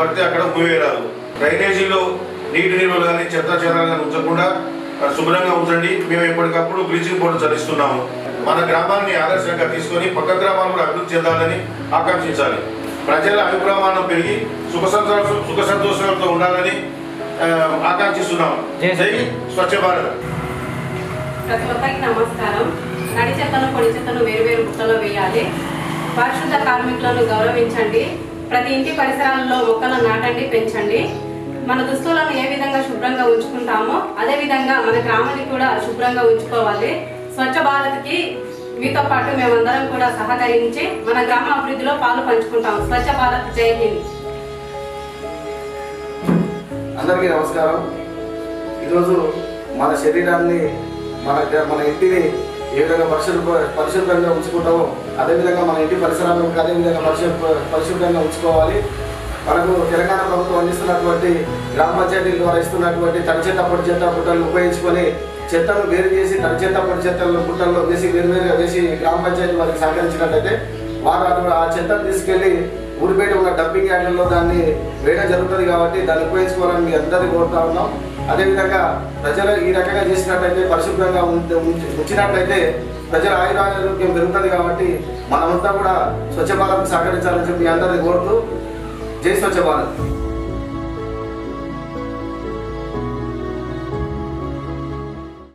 పడితే అక్కడ మూవేరాదు డ్రైనేజీలో నీటి నిల్వలు కానీ చెత్త చెదాలు కానీ ఉంచకుండా ఆ, శుభ్రంగా ఉంచండి మేము ఎప్పటికప్పుడు బ్లీచింగ్ పౌడర్ చదిస్తున్నాము మన గ్రామాన్ని ఆదర్శంగా తీసుకొని పక్క గ్రామాలు కూడా అభివృద్ధి చెందాలని ఆకాంక్షించాలి ప్రజల అభిప్రాయం పెరిగి సుఖ సంతోష సుఖ సంతోషాలతో ఉండాలని ఆ, ఆకాంక్షిస్తున్నాము జై స్వచ్ఛ భారత్ ప్రతి ఒక్కరికి నమస్కారం నడి చెత్తను పొడి చెత్తను వేరువేరు బుట్టలో వేయాలి పారిశుద్ధ కార్మికులను గౌరవించండి ప్రతి ఇంటి పరిసరాలలో మొక్కలను నాటండి పెంచండి మన దుస్తులను ఏ విధంగా శుభ్రంగా ఉంచుకుంటామో అదే విధంగా మన గ్రామాన్ని కూడా శుభ్రంగా ఉంచుకోవాలి స్వచ్ఛ భారత్కి మీతో పాటు మేమందరం కూడా సహకరించి మన గ్రామ అభివృద్ధిలో పాలు పంచుకుంటాం స్వచ్ఛ భారత్ జై హింద్ అందరికీ నమస్కారం ఈరోజు మన శరీరాన్ని మన మన ఇంటిని ఏ విధంగా పరిశుభ్ర పరిశుభ్రంగా ఉంచుకుంటామో అదేవిధంగా మన ఇంటి పరిసరాలను అదేవిధంగా పరిశుభ్ర పరిశుభ్రంగా ఉంచుకోవాలి మనకు తెలంగాణ ప్రభుత్వం అందిస్తున్నటువంటి గ్రామ పంచాయతీల ద్వారా ఇస్తున్నటువంటి తడి చెత్త పొడి చెత్త బుట్టలను ఉపయోగించుకొని చెత్తను వేరు చేసి తడి చెత్త పొడి చెత్తలను బుట్టల్లో వేసి వేరువేరుగా వేసి గ్రామ పంచాయతీ వారికి సహకరించినట్లయితే వారు అటు ఆ చెత్తను తీసుకెళ్లి ఊరి బయట ఉన్న డబ్బింగ్ యార్డుల్లో దాన్ని వేయడం జరుగుతుంది కాబట్టి దాన్ని ఉపయోగించుకోవాలని మీ అందరినీ కోరుతా ఉన్నాం అదేవిధంగా ప్రజలు ఈ రకంగా చేసినట్లయితే పరిశుభ్రంగా ఉంచ- ఉంచ- ఉంచినట్లయితే ప్రజల ఆయురారోగ్యం పెరుగుతుంది కాబట్టి మనమంతా కూడా స్వచ్ఛ భారత్ సహకరించాలని చెప్పి మీ అందరినీ కోరుతూ జై స్వచ్ఛ భారత్